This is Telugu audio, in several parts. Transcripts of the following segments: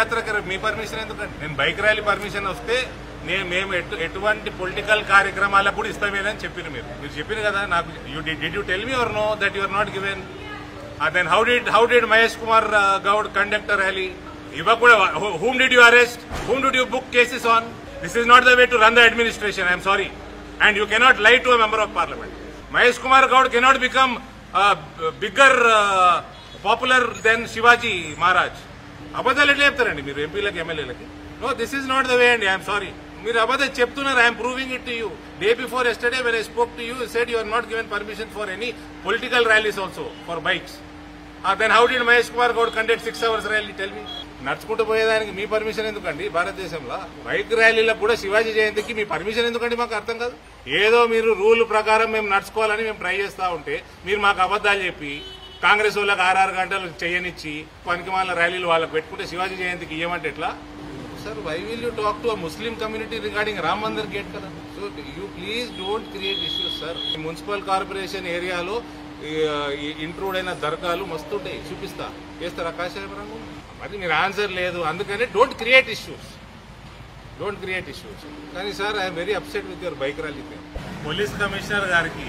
యాత్రకి మీ పర్మిషన్ ఎందుకండి నేను బైక్ ర్యాలీ పర్మిషన్ వస్తే నేను మేము ఎటు ఎటువంటి పొలిటికల్ కార్యక్రమాలకు కూడా ఇస్తామేనని చెప్పిన మీరు మీరు చెప్పిన కదా నాకు you did you tell me or no that you're not given then how did how did Mahesh Kumar Goud conduct rally ఇవ్వ కూడా whom did you arrest whom did you book cases on this is not the way to run the administration I'm sorry and you cannot lie to member of parliament Mahesh Kumar Goud cannot become bigger popular than Shivaji Maharaj అబద్ధాలు ఎట్లా చెప్తారండి మీరు ఎంపీలకి ఎమ్మెల్యేలకి no this is not the way అండి ఐఎమ్ సారీ మీరు అబద్ధం చెప్తున్నారు I'm proving it to you day before yesterday when I spoke to you said you are not given permission for any political rallies also for bikes then how did Mahesh Kumar Goud conduct six hours rally tell me నడుచుకుంటూ పోయేదానికి మీ పర్మిషన్ ఎందుకండి భారతదేశంలో బైక్ ర్యాలీలకు కూడా శివాజీ జయంతికి మీ పర్మిషన్ ఎందుకండి మాకు అర్థం కాదు ఏదో మీరు రూల్ ప్రకారం మేము నడుచుకోవాలని మేము ట్రై చేస్తా ఉంటే మీరు మాకు అబద్దాలు చెప్పి కాంగ్రెస్ వాళ్ళకి ఆరు గంటలు చేయనిచ్చి పనికిమాల ర్యాలీలు వాళ్ళకి పెట్టుకుంటే శివాజీ జయంతికి ఇవ్వమంటే ఎట్లా sir why will you talk to Muslim community regarding Ram Mandir gate కదా so you please don't create issues sir municipal corporation ఏరియాలో ఇంట్రూడ్ అయిన దర్గాలు మస్తుంటాయి చూపిస్తా చేస్తారా కాషాయం రంగు మరి మీరు ఆన్సర్ లేదు అందుకని don't create issues don't create issues కానీ sir I'm very upset with your bike rally police commissioner గారికి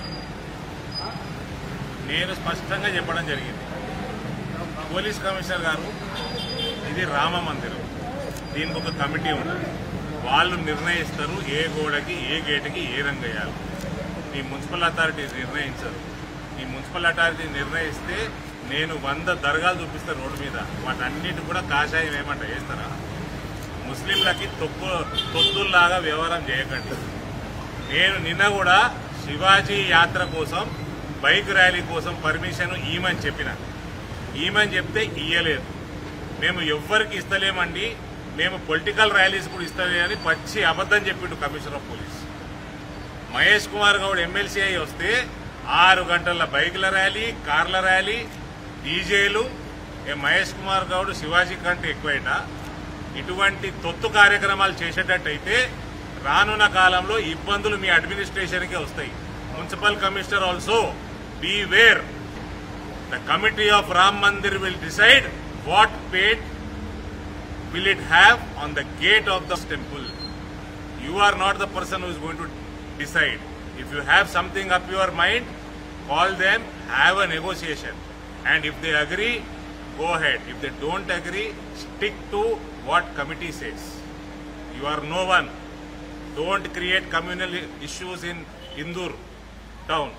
నేను స్పష్టంగా చెప్పడం జరిగింది పోలీస్ కమిషనర్ గారు ఇది రామ మందిరం దీనికి ఒక కమిటీ ఉన్నది వాళ్ళు నిర్ణయిస్తారు ఏ గోడకి ఏ గేటుకి ఏ రంగు వేయాలి ఈ మున్సిపల్ అథారిటీ నిర్ణయించరు ఈ మున్సిపల్ అథారిటీ నిర్ణయిస్తే నేను వంద దర్గాలు చూపిస్తాను రోడ్డు మీద వాటన్నిటి కూడా కాషాయం ఏమంట వేస్తారా ముస్లింలకి తొక్కు తొత్తుల్లాగా వ్యవహారం చేయకండి నేను నిన్న కూడా శివాజీ యాత్ర కోసం బైక్ ర్యాలీ కోసం పర్మిషన్ ఈమని చెప్పిన ఈమని చెప్తే ఇయ్యలేదు మేము ఎవ్వరికి ఇస్తలేమండి మేము పొలిటికల్ ర్యాలీస్ కూడా ఇస్తలే అని పచ్చి అబద్దం చెప్పిండు commissioner of police Mahesh Kumar Goud MLC అయి వస్తే ఆరు గంటల బైకుల ర్యాలీ కార్ల ర్యాలీ డీజేలు ఏ మహేష్ కుమార్ గౌడ్ శివాజీ కంటే ఎక్కువైట ఇటువంటి తొత్తు కార్యక్రమాలు చేసేటట్టయితే రానున్న కాలంలో ఇబ్బందులు మీ అడ్మినిస్ట్రేషన్కే వస్తాయి municipal commissioner also beware the committee of Ram Mandir will decide what పేట్ will it have on the gate of the temple. You are not the person who is going to decide. If you have something up your mind, call them, have a negotiation. And if they agree, go ahead. If they don't agree, stick to what committee says. You are no one. Don't create communal issues in Indur town.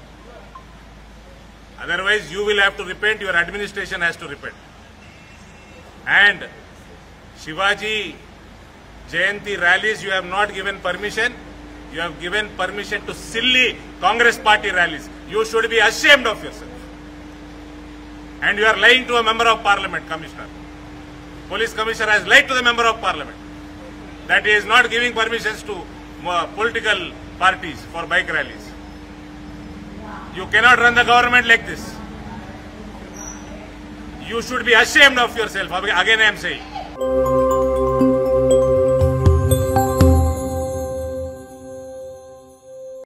Otherwise, you will have to repent, your administration has to repent. And Shivaji Jayanti rallies, you have not given permission. You have given permission to silly Congress party rallies. You should be ashamed of yourself. And you are lying to a member of parliament, commissioner. Police commissioner has lied to the member of parliament that he is not giving permissions to uh, political parties for bike rallies. You cannot run the government like this. You should be ashamed of yourself. Again, I am saying.